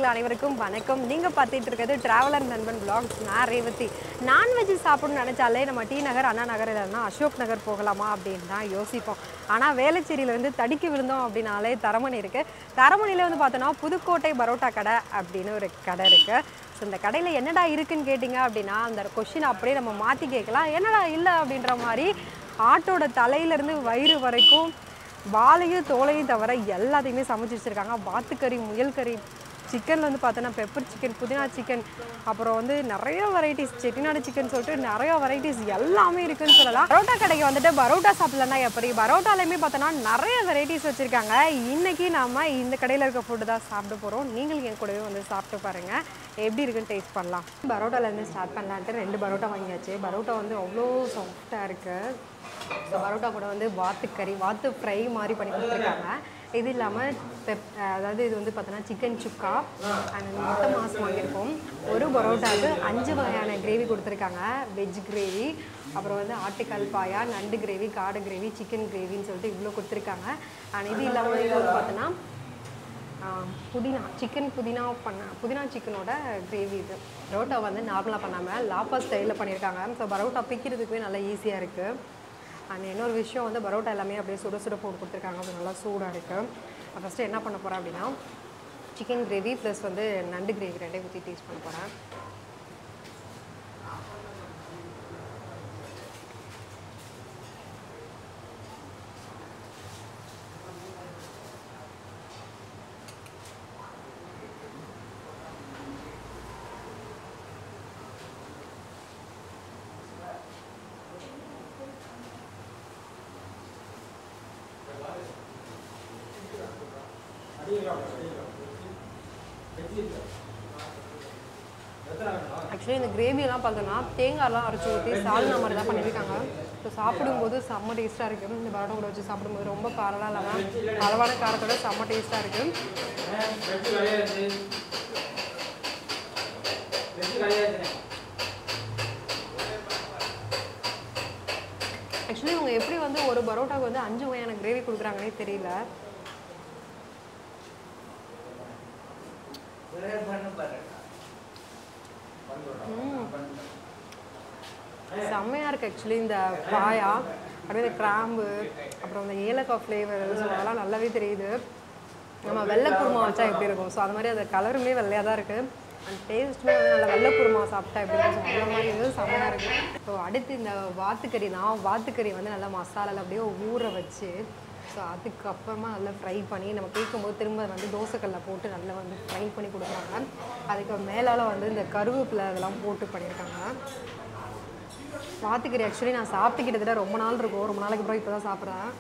அனைவருக்கும் வணக்கம் நீங்கள் பார்த்துட்டு இருக்கிறது டிராவலர் நண்பன் vlogs நான் ரேவதி நான்வெஜ் சாப்பிடணும்னு நினச்சாலே நம்ம டி நகர் அண்ணா நகர் இல்லைன்னா அசோக் நகர் போகலாமா அப்படின்னு தான் யோசிப்போம் ஆனால் வேளச்சேரியில இருந்து தடிக்கு விழுந்தோம் அப்படின்னாலே தரமணி இருக்குது தரமணியில் வந்து பார்த்தோன்னா புதுக்கோட்டை பரோட்டா கடை அப்படின்னு ஒரு கடை இருக்குது ஸோ இந்த கடையில் என்னடா இருக்குன்னு கேட்டிங்க அப்படின்னா அந்த கொஷின் அப்படியே நம்ம மாற்றி கேட்கலாம் என்னடா இல்லை அப்படின்ற மாதிரி ஆட்டோட தலையிலேருந்து வயிறு வரைக்கும் வாழையும் தோலையும் தவிர எல்லாத்தையுமே சமைச்சு வச்சுருக்காங்க வாத்துக்கறி முயல் கறி சிக்கனில் வந்து பார்த்தோன்னா பெப்பர் சிக்கன் புதினா சிக்கன் அப்புறம் வந்து நிறைய வெரைட்டிஸ் செட்டிநாடு சிக்கன் சொல்லிட்டு நிறைய வெரைட்டிஸ் எல்லாமே இருக்குன்னு சொல்லலாம் பரோட்டா கடைக்கு வந்துட்டு பரோட்டா சாப்பிட்லன்னா எப்படி பரோட்டாலையுமே பார்த்தோன்னா நிறைய வெரைட்டிஸ் வச்சுருக்காங்க இன்னைக்கு நாம இந்த கடையில் இருக்க ஃபுட்டு தான் சாப்பிட போகிறோம் நீங்களும் என் கூடவே வந்து சாப்பிட்டு பாருங்கள் எப்படி இருக்குன்னு டேஸ்ட் பண்ணலாம் பரோட்டாலேருந்து ஸ்டார்ட் பண்ணலான்ட்டு ரெண்டு பரோட்டா வாங்கியாச்சு பரோட்டா வந்து அவ்வளோ சாஃப்டாக இருக்குது ஸோ பரோட்டா கூட வந்து வாத்துக்கறி வாத்து ஃப்ரை மாதிரி பண்ணி கொடுத்துருக்காங்க இது இல்லாமல் பெப் அதாவது இது வந்து பார்த்தோன்னா சிக்கன் சுக்கா அண்ட் முட்டை மாஸ் வாங்கியிருக்கோம் ஒரு பரோட்டாவுக்கு அஞ்சு வகையான கிரேவி கொடுத்துருக்காங்க வெஜ் கிரேவி அப்புறம் வந்து ஆட்டுக்கால் பாயா நண்டு கிரேவி காடை கிரேவி சிக்கன் கிரேவின்னு சொல்லிட்டு இவ்வளோ கொடுத்துருக்காங்க அண்ட் இது இல்லாமல் இது வந்து பார்த்தோன்னா ஆஹ் புதினா சிக்கன் புதினா பண்ண புதினா சிக்கனோட கிரேவி இது பரோட்டா வந்து நார்மலாக பண்ணாமல் லாப்பா ஸ்டைலில் பண்ணியிருக்காங்க ஸோ பரோட்டா பிக்கிறதுக்குமே நல்லா ஈஸியாக இருக்குது அண்ட் இன்னொரு விஷயம் வந்து பரோட்டா எல்லாமே அப்படியே சுட சுட போட்டு கொடுத்துருக்காங்க அது நல்லா சூடாக இருக்குது ஃபஸ்ட்டு என்ன பண்ண போகிறேன் அப்படின்னா சிக்கன் கிரேவி ப்ளஸ் வந்து நண்டு கிரேவி ரெண்டையும் ஊற்றி டேஸ்ட் பண்ண போகிறேன் ஆக்சுவலி இந்த கிரேவியெல்லாம் பார்த்தோன்னா தேங்காய்லாம் அரைச்சி ஊற்றி சால்னா மாதிரி தான் பண்ணியிருக்காங்க ஸோ சாப்பிடும்போது செம்ம டேஸ்ட்டாக இருக்குது இந்த பரோட்டா கூட வச்சு சாப்பிடும்போது ரொம்ப காரம்லாம் இல்லாமல் அளவான காரத்தோட செம்ம டேஸ்ட்டாக இருக்குது ஆக்சுவலி இவங்க எப்படி வந்து ஒரு பரோட்டாவுக்கு வந்து அஞ்சு வகையான கிரேவி கொடுக்குறாங்கன்னே தெரியல செம்மையாக இருக்குது ஆக்சுவலி இந்த பாயா அப்படியே இந்த கிராம்பு அப்புறம் இந்த ஏலக்காய் ஃப்ளேவர் ஸோ அதெல்லாம் நல்லாவே தெரியுது நம்ம வெள்ளை குருமா வச்சா எப்படி இருக்கும் ஸோ அது மாதிரி அந்த கலருமே வெள்ளையாக தான் இருக்குது அண்ட் டேஸ்ட்டுமே வந்து நல்லா வெள்ளை குருமா சாப்பிட்டா எப்படி இருக்கும் ஸோ அந்த மாதிரி வந்து செம்மையாக இருக்குது ஸோ அடுத்து இந்த வாத்துக்கறி தான் வாத்துக்கறி வந்து நல்லா மசாலாவில் அப்படியே ஊற வச்சு ஸோ அதுக்கப்புறமா நல்லா ஃப்ரை பண்ணி நம்ம கேட்கும்போது திரும்ப வந்து தோசைக்கல்ல போட்டு நல்லா வந்து ஃப்ரை பண்ணி கொடுக்குறாங்க அதுக்கு மேலால் வந்து இந்த கருவேப்பிலை அதெல்லாம் போட்டு பண்ணியிருக்காங்க வாத்துக்கறி ஆக்சுவலி நான் சாப்பிட்டு கிட்டத்தட்ட ரொம்ப நாள் இருக்கும் ரொம்ப நாளைக்கு அப்புறம் இப்போ தான் சாப்பிட்றேன்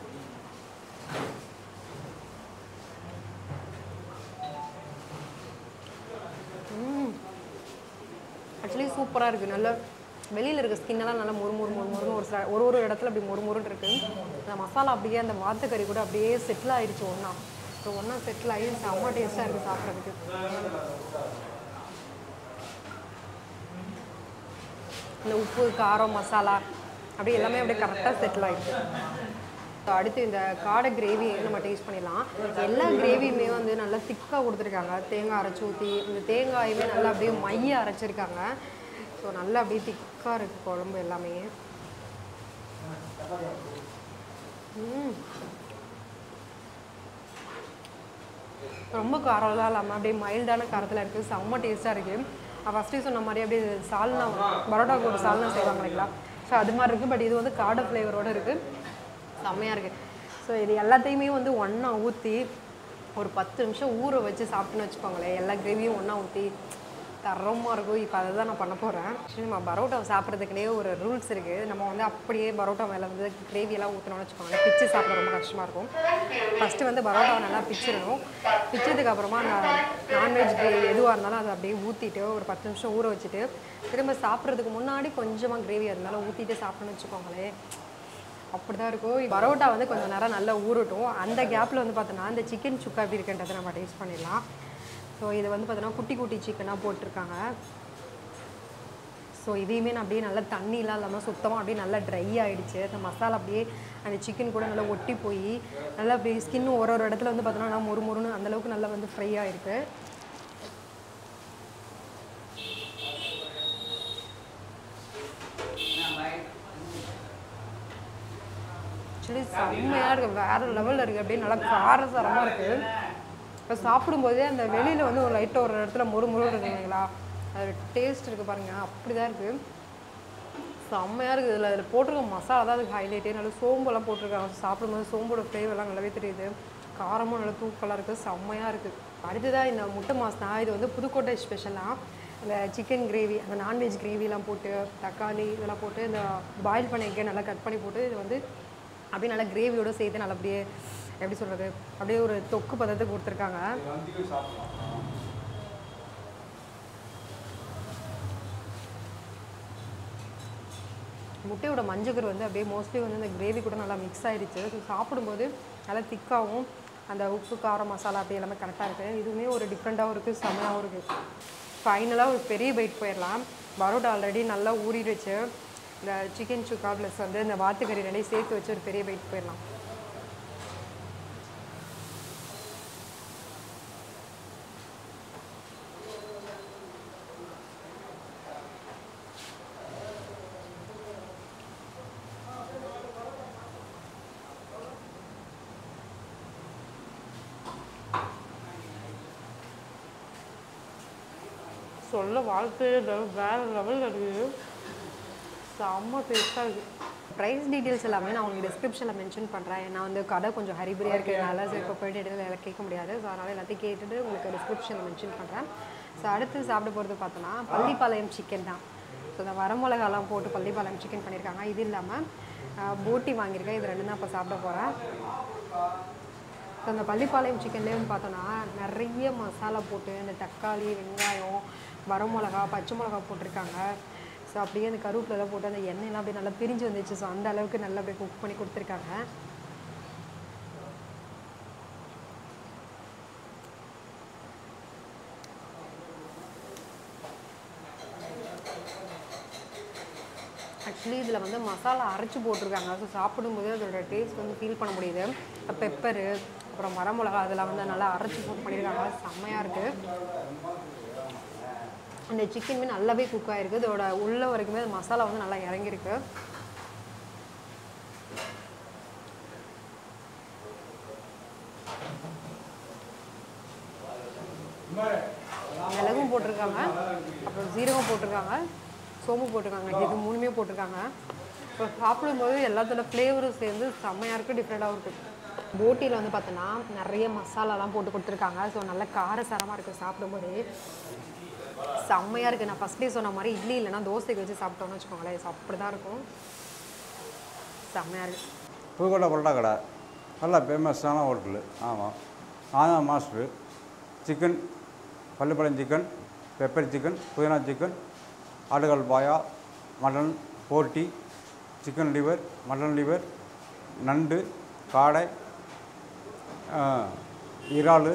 ஆக்சுவலி சூப்பராக இருக்குது நல்ல வெளியில் இருக்க ஸ்கின்னெல்லாம் நல்லா மொறு மொறு மொறு மொறுன்னு ஒரு சில ஒரு ஒரு இடத்துல அப்படி மொறு மொறுன்னு இருக்குது அந்த மசாலா அப்படியே அந்த வாத்துக்கறி கூட அப்படியே செட்டில் ஆயிடுச்சு ஒன்றா ஸோ ஒன்றா செட்டில் ஆகி செம்ம டேஸ்ட்டாக இருக்குது சாப்பிட்றதுக்கு இந்த உப்பு காரம் மசாலா அப்படி எல்லாமே அப்படியே கரெக்டாக செட்டில் ஆகிடுச்சு ஸோ அடுத்து இந்த காடை கிரேவி நம்ம டேஸ்ட் பண்ணிடலாம் எல்லா கிரேவியுமே வந்து நல்லா திக்காக கொடுத்துருக்காங்க தேங்காய் அரைச்சி ஊற்றி இந்த தேங்காயுமே நல்லா அப்படியே மைய அரைச்சிருக்காங்க ஸோ நல்லா அப்படியே திக்காக இருக்குது குழம்பு எல்லாமே ம். ரொம்ப காரம்லாம் இல்லாமல் அப்படியே மைல்டான காரத்தில் இருக்குது செம்ம டேஸ்ட்டாக இருக்குது ஃபஸ்ட்டு சொன்ன மாதிரி அப்படியே சால்னா பரோட்டாவுக்கு ஒரு சால்னா செய்வாங்க இல்லைங்களா ஸோ அது மாதிரி இருக்குது பட் இது வந்து காடை ஃப்ளேவரோடு இருக்குது செம்மையாக இருக்குது ஸோ இது எல்லாத்தையுமே வந்து ஒன்றா ஊற்றி ஒரு பத்து நிமிஷம் ஊற வச்சு சாப்பிட்டுன்னு வச்சுக்கோங்களேன் எல்லா கிரேவியும் ஒன்றா ஊற்றி தரமாக இருக்கும் இப்போ அதை தான் நான் பண்ண போகிறேன் ஆக்சுவலி நம்ம பரோட்டா சாப்பிட்றதுக்குனே ஒரு ரூல்ஸ் இருக்குது நம்ம வந்து அப்படியே பரோட்டா மேலே வந்து கிரேவியெல்லாம் ஊற்றணும்னு வச்சுக்கோங்களேன் பிச்சு சாப்பிட ரொம்ப கஷ்டமாக இருக்கும் ஃபஸ்ட்டு வந்து பரோட்டாவை நல்லா பிச்சிடணும் பிச்சதுக்கு அப்புறமா நான் நான்வெஜ் கிரேவி எதுவாக இருந்தாலும் அதை அப்படியே ஊற்றிட்டு ஒரு பத்து நிமிஷம் ஊற வச்சுட்டு திரும்ப சாப்பிட்றதுக்கு முன்னாடி கொஞ்சமாக கிரேவி இருந்தாலும் ஊற்றிட்டு சாப்பிட்ணுன்னு வச்சுக்கோங்களேன் அப்படி தான் இருக்கும் பரோட்டா வந்து கொஞ்சம் நேரம் நல்லா ஊறட்டும் அந்த கேப்பில் வந்து பார்த்தோன்னா இந்த சிக்கன் சுக்கா எப்படி இருக்குன்றதை நம்ம டேஸ்ட் பண்ணிடலாம் ஸோ இது வந்து பார்த்தோன்னா குட்டி குட்டி சிக்கனாக போட்டிருக்காங்க ஸோ இதையுமே நான் அப்படியே நல்லா தண்ணிலாம் இல்லாமல் சுத்தமாக அப்படியே நல்லா ட்ரை ஆயிடுச்சு அந்த மசாலா அப்படியே அந்த சிக்கன் கூட நல்லா ஒட்டி போய் நல்லா அப்படியே ஸ்கின் ஒரு ஒரு இடத்துல வந்து பார்த்தோன்னா நல்லா மொறு மொறுன்னு அந்தளவுக்கு நல்லா வந்து ஃப்ரை ஆயிருக்கு ஆக்சுவலி செம்மையாக இருக்குது வேறு லெவலில் இருக்குது அப்படியே நல்லா காரசாரமாக இருக்குது இப்போ சாப்பிடும்போதே அந்த வெளியில் வந்து ஒரு லைட்டாக ஒரு இடத்துல மொறு மொறு இருக்கு இல்லைங்களா அது டேஸ்ட் இருக்குது பாருங்கள் அப்படி தான் இருக்குது செம்மையாக இருக்குது இதில் அதில் போட்டிருக்க மசாலா தான் அதுக்கு ஹைலைட்டே நல்லா சோம்பெல்லாம் போட்டிருக்காங்க சாப்பிடும்போது சோம்போட ஃப்ளேவர்லாம் நல்லாவே தெரியுது காரமும் நல்லா தூக்கலாக இருக்குது செம்மையாக இருக்குது அடுத்ததாக இந்த முட்டை மாஸ் தான் இது வந்து புதுக்கோட்டை ஸ்பெஷலாக இந்த சிக்கன் கிரேவி அந்த நான்வெஜ் கிரேவிலாம் போட்டு தக்காளி இதெல்லாம் போட்டு இந்த பாயில் பண்ண எக்கை நல்லா கட் பண்ணி போட்டு இது வந்து அப்படியே நல்லா கிரேவியோட சேர்த்து நல்லா அப்படியே எப்படி சொல்கிறது அப்படியே ஒரு தொக்கு பதத்துக்கு கொடுத்துருக்காங்க முட்டையோட மஞ்சக்கரு வந்து அப்படியே மோஸ்ட்லி வந்து இந்த கிரேவி கூட நல்லா மிக்ஸ் ஆயிடுச்சு ஸோ சாப்பிடும்போது நல்லா திக்காகவும் அந்த உப்பு காரம் மசாலா அப்படி எல்லாமே கரெக்டாக இருக்குது இதுவுமே ஒரு டிஃப்ரெண்ட்டாகவும் இருக்குது செமையாகவும் இருக்குது ஃபைனலாக ஒரு பெரிய பைட் போயிடலாம் பரோட்டா ஆல்ரெடி நல்லா ஊறிடுச்சு இந்த சிக்கன் சுக்கா ப்ளஸ் வந்து இந்த வாத்துக்கறி ரெண்டையும் சேர்த்து வச்சு ஒரு பெரிய பைட் போயிடலாம் சொல்ல வாழ்க்கையே வேறு லெவலில் இருக்குது செம்ம டேஸ்ட்டாக இருக்குது ப்ரைஸ் டீட்டெயில்ஸ் எல்லாமே நான் உங்களுக்கு டிஸ்கிரிப்ஷனில் மென்ஷன் பண்ணுறேன் ஏன்னா வந்து கடை கொஞ்சம் ஹரிபரியாக இருக்கிறதுனால ஸோ இப்போ போயிட்டு இடையில எல்லாம் கேட்க முடியாது ஸோ அதனால் எல்லாத்தையும் கேட்டுட்டு உங்களுக்கு டிஸ்கிரிப்ஷனில் மென்ஷன் பண்ணுறேன் ஸோ அடுத்து சாப்பிட போகிறது பார்த்தோன்னா பள்ளிப்பாளையம் சிக்கன் தான் ஸோ இந்த வரமிளகாலாம் போட்டு பள்ளிப்பாளையம் சிக்கன் பண்ணியிருக்காங்க இது இல்லாமல் போட்டி வாங்கியிருக்கேன் இது ரெண்டு தான் இப்போ சாப்பிட போகிறேன் ஸோ அந்த பள்ளிப்பாளையம் சிக்கன்லேயே வந்து பார்த்தோன்னா நிறைய மசாலா போட்டு இந்த தக்காளி வெங்காயம் வரமிளகா பச்சை மிளகா போட்டிருக்காங்க ஸோ அப்படியே அந்த கருவேப்பிலெல்லாம் போட்டு அந்த எண்ணெயெல்லாம் அப்படியே நல்லா பிரிஞ்சு வந்துச்சு ஸோ அந்த அளவுக்கு நல்லா அப்படியே குக் பண்ணி கொடுத்துருக்காங்க ஆக்சுவலி இதில் வந்து மசாலா அரைச்சி போட்டிருக்காங்க ஸோ சாப்பிடும்போது அதோட டேஸ்ட் வந்து ஃபீல் பண்ண முடியுது பெப்பரு அப்புறம் வரமிளகா அதெல்லாம் வந்து நல்லா அரைச்சி போட்டு பண்ணியிருக்காங்க செம்மையாக இருக்குது அந்த சிக்கனுமே நல்லாவே குக் ஆகிருக்கு இதோட உள்ள வரைக்குமே அந்த மசாலா வந்து நல்லா இறங்கியிருக்கு மிளகும் போட்டிருக்காங்க அப்புறம் ஜீரகம் போட்டிருக்காங்க சோம்பு போட்டிருக்காங்க இது மூணுமே போட்டிருக்காங்க இப்போ சாப்பிடும்போது எல்லாத்தோட ஃப்ளேவரும் சேர்ந்து செம்மையாக இருக்குது டிஃப்ரெண்ட்டாகவும் இருக்குது போட்டியில் வந்து பார்த்தோன்னா நிறைய மசாலாலாம் போட்டு கொடுத்துருக்காங்க ஸோ நல்ல காரசாரமாக இருக்குது சாப்பிடும்போது செம்மையாக இருக்குது நான் ஃபஸ்ட்டே சொன்ன மாதிரி இட்லி இல்லைன்னா தோசைக்கு வச்சு சாப்பிட்டோம்னு வச்சுக்கோங்களேன் ஸோ அப்படி தான் இருக்கும் செம்மையாக இருக்குது புதுக்கோட்டை பரோட்டா கடை நல்லா ஃபேமஸான ஹோட்டலு ஆமாம் நான் தான் master chicken Pallipalayam chicken pepper chicken புதினா சிக்கன் ஆட்டுக்கால் பாயா மட்டன் போட்டி சிக்கன் லிவர் மட்டன் லிவர் நண்டு காடை ஆ, இறால்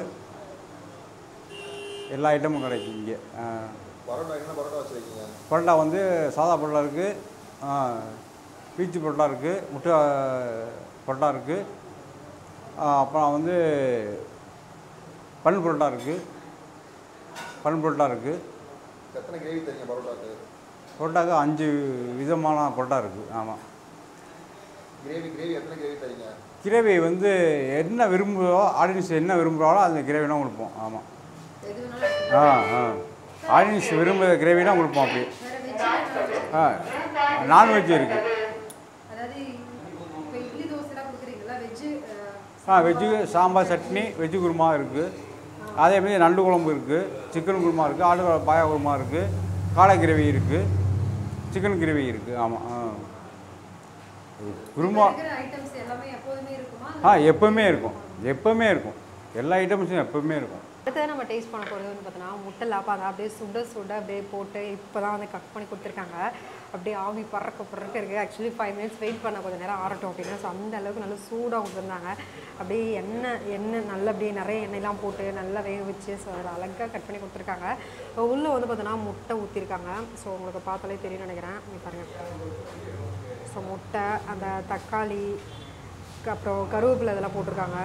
எல்லா ஐட்டமும் கிடைக்கும் இங்கே ஆ, பரோட்டா என்ன பரோட்டா வச்சுருக்கீங்க பரோட்டா வந்து சாதா பரோட்டா இருக்குது பீச்சு பரோட்டா இருக்குது முட்டை பரோட்டா இருக்குது அப்புறம் வந்து பன் பரோட்டா இருக்குது பன் பரோட்டா இருக்குது எத்தனை கிரேவி தரீங்க பரோட்டாக்கு பரோட்டாக்கு அஞ்சு விதமான பரோட்டா இருக்குது ஆமாம் கிரேவி கிரேவி எத்தனை கிரேவி தரீங்க கிரேவி வந்து என்ன விரும்புகிறோ ஆடியன்ஸ் என்ன விரும்புகிறாங்களோ அந்த கிரேவினா கொடுப்போம் ஆமாம் எது வேணாலும் ஆ ஆ ஆடியன்ஸ் விரும்புகிற கிரேவினா கொடுப்போம் அப்படி ஆ நான்வெஜ் இருக்குது அதாவது இப்போ இட்லி தோசைலாம் கொடுக்குறீங்களா வெஜ்ஜு ஆ வெஜ்ஜு சாம்பார் சட்னி வெஜ்ஜு குருமா இருக்குது அதே மாதிரி நண்டு குழம்பு இருக்குது சிக்கன் குருமா இருக்குது ஆடு பாயா குருமா இருக்குது காடை கிரேவி இருக்குது சிக்கன் கிரேவி இருக்குது ஆமாம் ஆ குருமா ஐட்டம்ஸ் எல்லாமே எப்போதுமே இருக்குமா ஆ எப்போவுமே இருக்கும் எப்போவுமே இருக்கும் எல்லா ஐட்டம்ஸும் எப்போவுமே இருக்கும் அடுத்தது நம்ம டேஸ்ட் பண்ண போகிறது வந்து பார்த்தோன்னா முட்டை லாப்பாங்க அப்படியே சுட சுட அப்படியே போட்டு இப்போ தான் வந்து கட் பண்ணி கொடுத்துருக்காங்க அப்படியே ஆவி பறக்க பறக்க இருக்குது ஆக்சுவலி ஃபைவ் மினிட்ஸ் வெயிட் பண்ண கொஞ்சம் நேரம் ஆறட்டும் அப்படின்னா ஸோ அந்த அளவுக்கு நல்லா சூடாக கொடுத்துருந்தாங்க அப்படியே எண்ணெய் எண்ணெய் நல்லா அப்படியே நிறைய எண்ணெய்லாம் போட்டு நல்லா வேக வச்சு ஸோ அதில் அழகாக கட் பண்ணி கொடுத்துருக்காங்க உள்ளே வந்து பார்த்தோன்னா முட்டை ஊற்றிருக்காங்க ஸோ உங்களுக்கு பார்த்தாலே தெரியும்னு நினைக்கிறேன் இங்க பாருங்கள் ஸோ முட்டை அந்த தக்காளி அப்புறம் கருவேப்பிலை இதெல்லாம் போட்டிருக்காங்க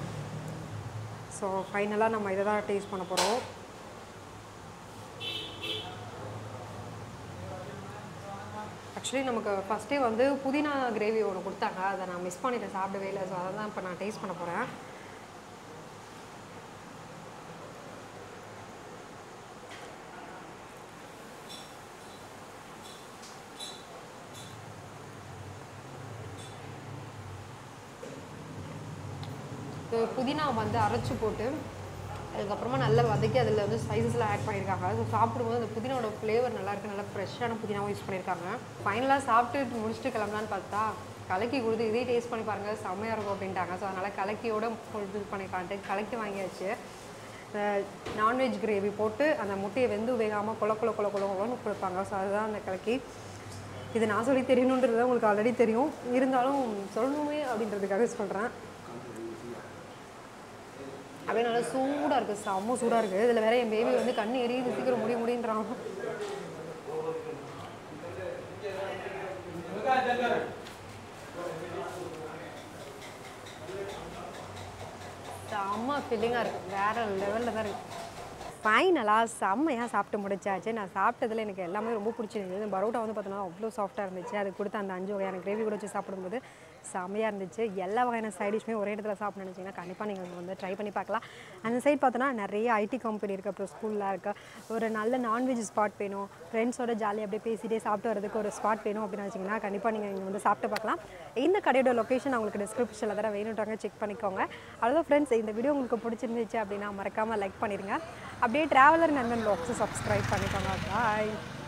ஸோ ஃபைனலாக நம்ம இதை தான் டேஸ்ட் பண்ண போகிறோம் ஆக்சுவலி நமக்கு ஃபஸ்ட்டே வந்து புதினா கிரேவி ஒன்று கொடுத்தாங்க அதை நான் மிஸ் பண்ணிட்டேன் சாப்பிடவே இல்லை ஸோ அதை தான் இப்போ நான் டேஸ்ட் பண்ண போகிறேன் இது புதினா வந்து அரைச்சி போட்டு அதுக்கப்புறமா நல்லா வதக்கி அதில் வந்து ஸ்பைசஸ்லாம் ஆட் பண்ணியிருக்காங்க ஸோ சாப்பிடும்போது அந்த புதினாவோட ஃப்ளேவர் நல்லா இருக்கு நல்லா ஃப்ரெஷ்ஷான புதினாவும் யூஸ் பண்ணியிருக்காங்க ஃபைனலாக சாப்பிட்டு முடிச்சுட்டு கிளம்பலான்னு பார்த்தா கலக்கி கொடுத்து இதே டேஸ்ட் பண்ணி பாருங்கள் செம்மையாக இருக்கும் அப்படின்ட்டாங்க ஸோ அதனால் கலக்கியோட இது பண்ணிக்கான்ட்டு கலக்கி வாங்கியாச்சு நான்வெஜ் கிரேவி போட்டு அந்த முட்டையை வெந்து வேகாமல் கொல கொல கொல கொல கொலன்னு கொடுப்பாங்க ஸோ அதுதான் அந்த கலக்கி இது நான் சொல்லி தெரியணுன்றது தான் உங்களுக்கு ஆல்ரெடி தெரியும் இருந்தாலும் சொல்லணுமே அப்படின்றதுக்காக சொல்கிறேன் அப்படியே நல்லா சூடாக இருக்குது செம்ம சூடாக இருக்குது இதில் வேற என் பேபி வந்து கண்ணு எரியுது சீக்கிரம் முடிய முடியுன்றான் செம்ம ஃபீலிங்காக இருக்குது வேறு லெவலில் தான் இருக்குது ஃபைனலாக செம்மையாக சாப்பிட்டு முடிச்சாச்சு நான் சாப்பிட்டதுல எனக்கு எல்லாமே ரொம்ப பிடிச்சிருந்தது இந்த பரோட்டா வந்து பார்த்தோன்னா அவ்வளோ சாஃப்ட்டாக இருந்துச்சு அது கொடுத்த அந்த அஞ்சு வகையான கிரேவி கூட வச்சு சாப்பிடும்போது செம்மையாக இருந்துச்சு எல்லா வகையான சைட் டிஷ்மே ஒரே இடத்துல சாப்பிட நினச்சிங்கன்னா கண்டிப்பாக நீங்கள் வந்து ட்ரை பண்ணி பார்க்கலாம் அந்த சைட் பார்த்தோன்னா நிறைய ஐடி கம்பெனி இருக்குது அப்புறம் ஸ்கூலில் இருக்க ஒரு நல்ல நான்வெஜ் ஸ்பாட் வேணும் ஃப்ரெண்ட்ஸோட ஜாலியாக அப்படியே பேசிட்டே சாப்பிட்டு வரதுக்கு ஒரு ஸ்பாட் வேணும் அப்படின்னு நினச்சிங்கன்னா கண்டிப்பாக நீங்கள் இங்கே வந்து சாப்பிட்டு பார்க்கலாம் இந்த கடையோட லொக்கேஷன் உங்களுக்கு டிஸ்கிரிப்ஷனில் தர வேணுன்றாங்க செக் பண்ணிக்கோங்க அவ்வளோதான் ஃப்ரெண்ட்ஸ் இந்த வீடியோ உங்களுக்கு பிடிச்சிருந்துச்சு அப்படின்னா மறக்காமல் லைக் பண்ணிடுங்க அப்படியே ட்ராவலர் நண்பன் பாக்ஸை சப்ஸ்கிரைப் பண்ணிக்கோங்க பாய்